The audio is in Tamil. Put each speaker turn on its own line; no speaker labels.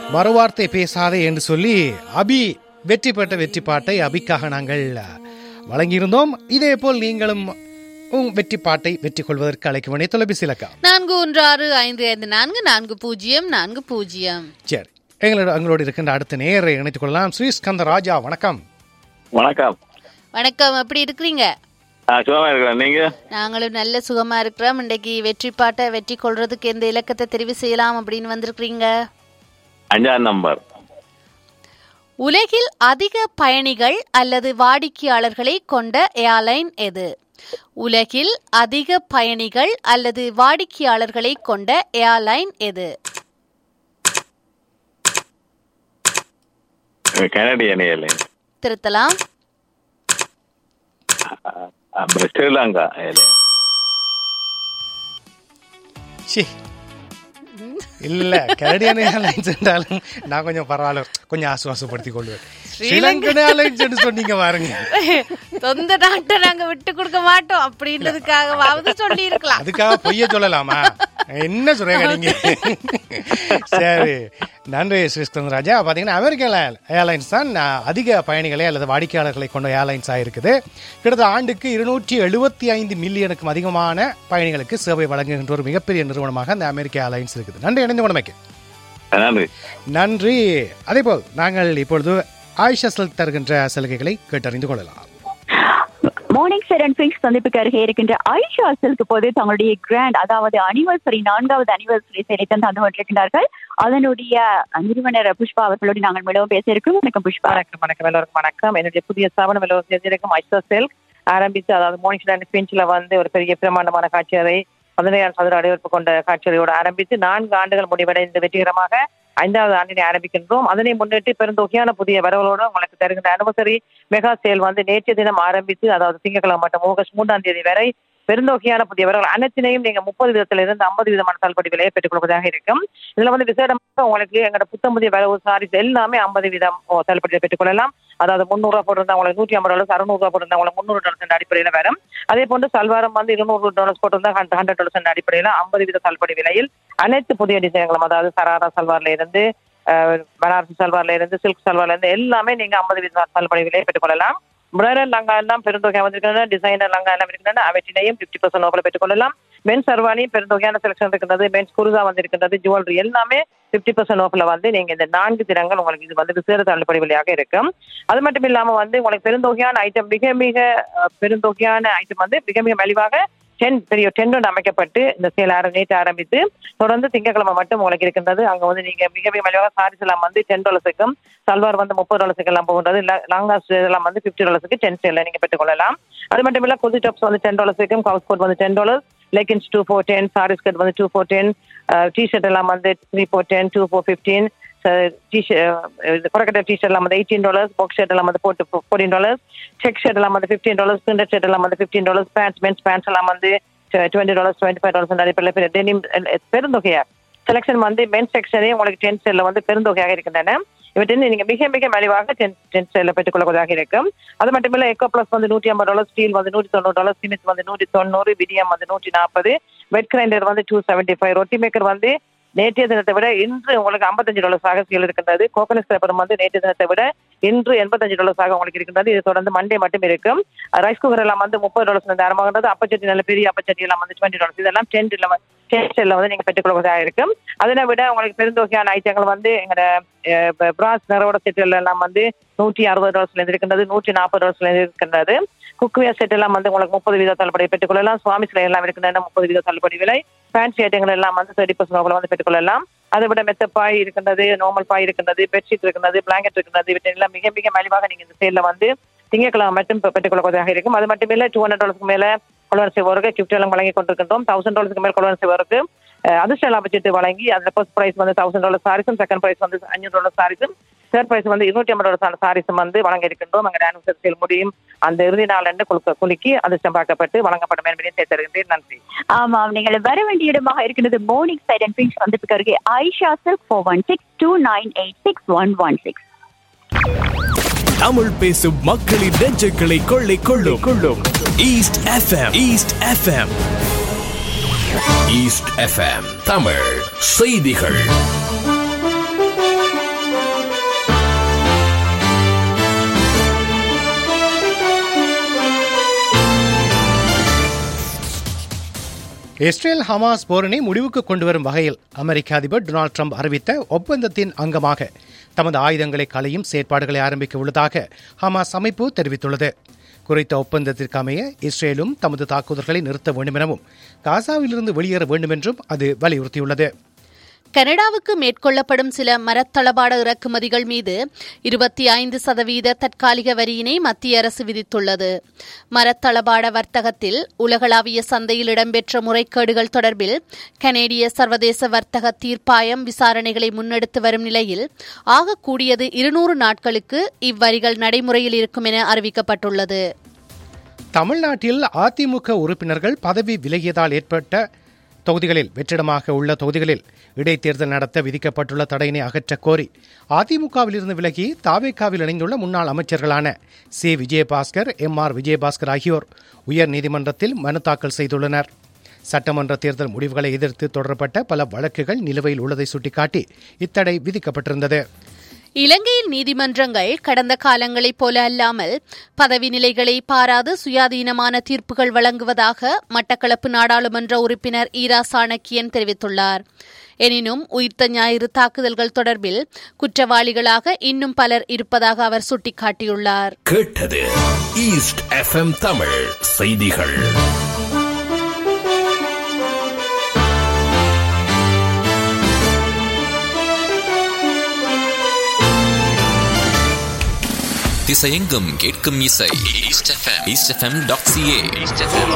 மறுவார்த்தை பேசாதே என்று சொல்லி அபி வெற்றி பெற்ற வெற்றி பாட்டை அபிக்காக நாங்கள் வழங்கியிருந்தோம் இதே போல் நீங்களும் உம் வெற்றி பாட்டை வெற்றி கொள்வதற்கு அழைக்க வேண்டிய தொலைபேசி இலக்கா
நான்கு ஒன்று ஆறு ஐந்து ஐந்து நான்கு நான்கு பூஜ்ஜியம் நான்கு பூஜ்ஜியம்
சரி எங்களோட எங்களோடு இருக்கின்ற அடுத்த நேரை இணைத்துக் கொள்ளலாம் ஸ்ரீஸ்கந்த ராஜா வணக்கம்
வணக்கம்
வணக்கம் எப்படி இருக்கிறீங்க
ஆ, சுகமா இருக்கிறேன் நீங்க
நாங்களும் நல்ல சுகமா இருக்கிறோம் இன்றைக்கு வெற்றி பாட்டை வெற்றி கொள்றதுக்கு எந்த இலக்கத்தை தெரிவு செய்யலாம் அப்படின்னு வந்திருக்கிறீங்க
அஞ்சாம் நம்பர்
உலகில் அதிக பயணிகள் அல்லது வாடிக்கையாளர்களை கொண்ட ஏர்லைன் எது உலகில் அதிக பயணிகள் அல்லது வாடிக்கையாளர்களை கொண்ட ஏர்லைன் எது
கனடியன் ஏர்லைன்
திருத்தலாம்
அப்புறம் ஸ்ரீலங்கா ஏர்லைன்
சி இல்ல கனடியன் ஏர்லைன்ஸ் என்றாலும் நான் கொஞ்சம் பரவாயில்ல கொஞ்சம் ஆசுவாசப்படுத்திக் கொள்வேன் ஸ்ரீலங்கன் ஏர்லைன்ஸ் என்று சொன்னீங்க பாருங்க
சொந்த நாட்டை நாங்க விட்டு கொடுக்க மாட்டோம் அப்படின்றதுக்காகவாவது சொல்லி இருக்கலாம்
அதுக்காக பொய்ய சொல்லலாமா என்ன சொல்றீங்க நீங்க சரி நன்றி ஸ்ரீஸ்கந்த ராஜா பாத்தீங்கன்னா அமெரிக்க ஏர்லைன்ஸ் தான் அஹ், அதிக பயணிகளை அல்லது வாடிக்கையாளர்களை கொண்ட ஏர்லைன்ஸ் இருக்குது கிட்டத்தட்ட ஆண்டுக்கு இருநூற்றி எழுபத்தி ஐந்து மில்லியனுக்கும் அதிகமான பயணிகளுக்கு சேவை வழங்குகின்ற ஒரு மிகப்பெரிய நிறுவனமாக அந்த அமெரிக்க ஏர்லைன்ஸ் இருக்குது நன்றி இணைந்து கொண்டமைக்கு
நன்றி
நன்றி அதேபோல் நாங்கள் இப்பொழுது ஆயிஷா சில்க் தருகின்ற சலுகைகளை கேட்டறிந்து கொள்ளலாம்
மார்னிங் சார் அண்ட் பிங்ஸ் சந்திப்புக்கு அருகே இருக்கின்ற ஐஷா சில்க் போது தங்களுடைய கிராண்ட் அதாவது அனிவர்சரி நான்காவது அனிவர்சரி சேலை தான் தந்து கொண்டிருக்கிறார்கள் அதனுடைய நிறுவனர் புஷ்பா அவர்களோடு நாங்கள் மிகவும் பேச இருக்கிறோம் வணக்கம் புஷ்பா
வணக்கம் வணக்கம் எல்லோருக்கும் வணக்கம் என்னுடைய புதிய ஸ்தாபனம் எல்லோரும் தெரிஞ்சிருக்கும் ஐசோ செல்க் ஆரம்பித்து அதாவது மோனிஷ் அண்ட் பிஞ்சில் வந்து ஒரு பெரிய பிரமாண்டமான காட்சி அறை பதினையாயிரம் சதுர அடைவெடுப்பு கொண்ட காட்சியறையோடு ஆரம்பித்து நான்கு ஆண்டுகள் முடிவடைந்து வெற்றிகரமாக ஐந்தாவது ஆண்டினை ஆரம்பிக்கின்றோம் அதனை முன்னிட்டு பெருந்தொகையான புதிய வரவுகளோடு உங்களுக்கு தருகின்ற அனிவர்சரி மெகா சேல் வந்து நேற்றைய தினம் ஆரம்பித்து அதாவது திங்கட்கிழமை மற்றும் ஆகஸ்ட் மூன்றாம் தேதி வரை பெருந்தொகையான புதிய வரவுகள் அனைத்தினையும் நீங்க முப்பது விதத்துல இருந்து ஐம்பது விதமான தள்ளுபடி விலையை பெற்றுக் கொடுப்பதாக இருக்கும் இதுல வந்து விசேடமாக உங்களுக்கு எங்களோட புத்தம் புதிய வரவு சாரீஸ் எல்லாமே ஐம்பது வீதம் ஓ, தள்ளுபடியை பெற்றுக்கொள்ளலாம் அதாவது முந்நூறு ரூபா போட்டிருந்தா உங்களுக்கு நூற்றி ஐம்பது டாலர்ஸ் அறுநூறு ரூபா போட்டிருந்தா உங்களுக்கு முந்நூறு டாலர்ஸ் என்ற அடிப்படையில் வரும் அதே போன்று சல்வாரம் வந்து இருநூறு டாலர்ஸ் போட்டிருந்தா ஹண்ட்ரட் டாலர்ஸ் என்ற அடிப்படையில் ஐம்பது வீத தள்ளுபடி விலையில் அனைத்து புதிய டிசைன்களும் அதாவது சராரா சல்வார்ல இருந்து அஹ், பனாரசி சல்வார்ல இருந்து சில்க் சல்வார்ல இருந்து எல்லாமே நீங்க ஐம்பது வீத தள்ளுபடி விலையை பெற்றுக்கொள்ளலாம் பிரைடல் லங்கா எல்லாம் பெருந்தொகை வந்திருக்கின்றன டிசைனர் லங்கா எல்லாம் இருக்கின்றன அவற்றினையும் பிப்டி பர்சன்ட் ஓஃபர் பெற்றுக்கொள்ளலாம் மென்ஸ் சர்வானியும் பெருந்தொகையான செலக்ஷன் இருக்கின்றது மென்ஸ் குருதா வந்திருக்கின்றது ஜுவல்லரி எல்லாமே பிப்டி பர்சன்ட் ஆஃப்ல வந்து நீங்க இந்த நான்கு தினங்கள் உங்களுக்கு இது வந்து விசேட தள்ளுபடி விலையாக இருக்கும் அது மட்டும் இல்லாம வந்து உங்களுக்கு பெருந்தொகையான ஐட்டம் மிக மிக அஹ், பெருந்தொகையான ஐட்டம் வந்து மிக மிக மலிவாக டென் பெரிய டென் ஒன்று அமைக்கப்பட்டு இந்த சேல் ஆரம் நேற்று ஆரம்பித்து தொடர்ந்து திங்கட்கிழமை மட்டும் உங்களுக்கு இருக்கின்றது அங்க வந்து நீங்க மிக மிக மலிவாக சாரீஸ் எல்லாம் வந்து டென் டாலர்ஸுக்கும் சல்வார் வந்து முப்பது டாலர்ஸுக்கு எல்லாம் போகின்றது லாங்காஸ் எல்லாம் வந்து ஃபிஃப்டி டாலர்ஸுக்கு டென் சேல்ல நீங்க பெற்றுக்கொள்ளலாம் அது மட்டும் இல்ல குதி டாப்ஸ் வந்து டென் டாலர்ஸுக்கும் கவுஸ் கோட் வந்து ten dollars leggings two four ten sarees cut வந்து டூ ஃபோர் டென் டிஷர்ட் எல்லாம் வந்து three four ten two four fifteen T shirt கொரக்கட்ட டிஷர்ட் எல்லாம் வந்து எயிட்டீன் டாலர்ஸ் பாக்ஸ் ஷர்ட் எல்லாம் வந்து போட்டு ஃபோர்டீன் டாலர்ஸ் செக் ஷர்ட் எல்லாம் வந்து ஃபிஃப்டீன் டாலர்ஸ் பிரிண்டட் ஷர்ட் எல்லாம் வந்து fifteen dollars pants men's pants எல்லாம் வந்து twenty dollars twenty five dollars அடிப்படையில் டெனிம் பெருந்தொகையா செலெக்ஷன் வந்து மென்ஸ் செக்ஷனே உங்களுக்கு டென் செல்ல வந்து பெருந்தொகையாக இருக்கின்றன இவற்றில் நீங்க மிக மிக மலிவாக டென் டென் செல்ல பெற்றுக்கொள்ளக்கூடியதாக இருக்கும் அது மட்டுமில்ல எக்கோ பிளஸ் வந்து நூற்றி ஐம்பது டாலர் ஸ்டீல் வந்து நூற்றி தொண்ணூறு டாலர் சிமெண்ட் வந்து நூற்றி தொண்ணூறு விடியம் வந்து நூற்றி நாற்பது வெட் கிரைண்டர் வந்து two seventy five roti maker வந்து நேற்றைய தினத்தை விட இன்று உங்களுக்கு 55 டாலர்ஸ் ஆக சேல் இருக்கின்றது கோகனட் பேப்பர் வந்து நேற்றைய தினத்தை விட இன்று எண்பத்தஞ்சு டாலர்ஸ் ஆக உங்களுக்கு இருக்கின்றது இது தொடர்ந்து மண்டே மட்டும் இருக்கும் ரைஸ் குக்கர் எல்லாம் வந்து முப்பது டாலர்ஸ் வந்து ஆரம்பமாகின்றது அப்பச்சட்டி நல்ல பெரிய அப்பச்சட்டி எல்லாம் வந்து டுவெண்ட்டி டாலர்ஸ் இதெல்லாம் டென் இல்லை டென் வந்து நீங்க பெற்றுக்கொள்வதாக இருக்கும் அதனை விட உங்களுக்கு பெருந்தொகையான ஐட்டங்கள் வந்து எங்களோட பிராஸ் நிறவோட செட்டுகள் எல்லாம் வந்து நூற்றி அறுபது டாலர்ஸ்ல இருந்து இருக்கின்றது நூற்றி நாற்பது டாலர்ஸ்ல இருந்து இருக்கின்றது குக்வேர் செட் எல்லாம் வந்து உங்களுக்கு முப்பது வீத தள்ளுபடி பெற்றுக்கொள்ளலாம் சுவாமி சிலை எல்லாம் இருக்கின்றன முப்பது வீத தள்ளுபடி விலை ஃபேன்சி ஐட்டங்கள் எல்லாம் வந்து தேர்ட்டி பர்சன்ட் வந்து பெற்றுக்கொள்ளலாம் அதை விட மெத்த பாய் இருக்கின்றது நார்மல் பாய் இருக்கின்றது பெட்ஷீட் இருக்கின்றது பிளாங்கெட் இருக்கின்றது இவற்றெல்லாம் மிக மிக மலிவாக நீங்க இந்த சேல்ல வந்து திங்கட்கிழமை மட்டும் பெ- பெற்றுக்கொள்ளக்கூடியதாக இருக்கும் அது மட்டும் இல்ல டூ ஹண்ட்ரட் டாலர்ஸ்க்கு மேல கொள்வன் செய்வோருக்கு கிஃப்ட் எல்லாம் வழங்கி கொண்டிருக்கின்றோம் தௌசண்ட் டாலர்ஸ்க்கு மேல் கொள்வன் செய்வோருக்கு அஹ், அதிர்ஷ்ட லாபச்சீட்டு வழங்கி அதுல ஃபர்ஸ்ட் பிரைஸ் வந்து தௌசண்ட் டாலர் சாரிஸும் செகண்ட் பிரைஸ் வந்து அஞ்சூறு டாலர் சாரிஸும் தேர்ட் பிரைஸ் வந்து இருநூற்றி ஐம்பது டாலர் சாரிஸும் வந்து வழங்க இருக்கின்றோம் அங்கே ஆனிவர்சரி சேல் முடியும் அந்த இறுதி நாள் அன்று குலுக்க குலுக்கி அதிர்ஷ்டம் பார்க்கப்பட்டு வழங்கப்படும் என்பதையும் சேர்த்திருக்கின்றேன் நன்றி
ஆமாம் நீங்கள் வர வேண்டிய இடமாக இருக்கின்றது மோர்னிங் சைட் அண்ட் பிங்க் சந்திப்புக்கு அருகே Aisha silk four one six two nine eight six one one six
Tamil பேசும் மக்களின் நெஞ்சுகளை கொள்ளை கொள்ளும் கொள்ளும் east FM east FM east FM Tamil செய்திகள்
இஸ்ரேல் ஹமாஸ் போரினை முடிவுக்கு கொண்டு வரும் வகையில் அமெரிக்க அதிபர் டொனால்ட் ட்ரம்ப் அறிவித்த ஒப்பந்தத்தின் அங்கமாக தமது ஆயுதங்களை களையும் செயற்பாடுகளை ஆரம்பிக்க உள்ளதாக ஹமாஸ் அமைப்பு தெரிவித்துள்ளது குறித்த ஒப்பந்தத்திற்கு அமைய இஸ்ரேலும் தமது தாக்குதல்களை நிறுத்த வேண்டும் எனவும் காசாவிலிருந்து வெளியேற வேண்டும் என்றும் அது வலியுறுத்தியுள்ளது
கனடாவுக்கு மேற்கொள்ளப்படும் சில மரத்தளபாட இறக்குமதிகள் மீது இருபத்தி ஐந்து சதவீத தற்காலிக வரியினை மத்திய அரசு விதித்துள்ளது மரத்தளபாட வர்த்தகத்தில் உலகளாவிய சந்தையில் இடம்பெற்ற முறைகேடுகள் தொடர்பில் கனேடிய சர்வதேச வர்த்தக தீர்ப்பாயம் விசாரணைகளை முன்னெடுத்து வரும் நிலையில் ஆகக்கூடியது இருநூறு நாட்களுக்கு இவ்வரிகள் நடைமுறையில் இருக்கும் என அறிவிக்கப்பட்டுள்ளது
தமிழ்நாட்டில் அதிமுக உறுப்பினர்கள் பதவி விலகியதால் ஏற்பட்ட தொகுதிகளில் வெற்றிடமாக உள்ள தொகுதிகளில் இடைத்தேர்தல் நடத்த விதிக்கப்பட்டுள்ள தடையினை அகற்றக் கோரி அதிமுகவிலிருந்து விலகி தாவேக்காவில் இணைந்துள்ள முன்னாள் அமைச்சர்களான C Vijayabaskar M R Vijayabaskar ஆகியோர் உயர் நீதிமன்றத்தில் மனு தாக்கல் செய்துள்ளனர் சட்டமன்ற தேர்தல் முடிவுகளை எதிர்த்து தொடரப்பட்ட பல வழக்குகள் நிலுவையில் உள்ளதை சுட்டிக்காட்டி இத்தடை விதிக்கப்பட்டிருந்தது
இலங்கையில் நீதிமன்றங்கள் கடந்த காலங்களைப் போல அல்லாமல் பதவி நிலைகளை பாராது சுயாதீனமான தீர்ப்புகள் வழங்குவதாக மட்டக்களப்பு நாடாளுமன்ற உறுப்பினர் ஈரா சாணக்கியன் தெரிவித்துள்ளார் எனினும் உயிர்த்த ஞாயிறு தாக்குதல்கள் தொடர்பில் குற்றவாளிகளாக இன்னும் பலர் இருப்பதாக அவர் சுட்டிக்காட்டியுள்ளார்
கேட்டது ஈஸ்ட் எஃப்எம் தமிழ் செய்திகள்
திசையெங்கும் கேட்கும் இசை east FM east FM dot CA east FM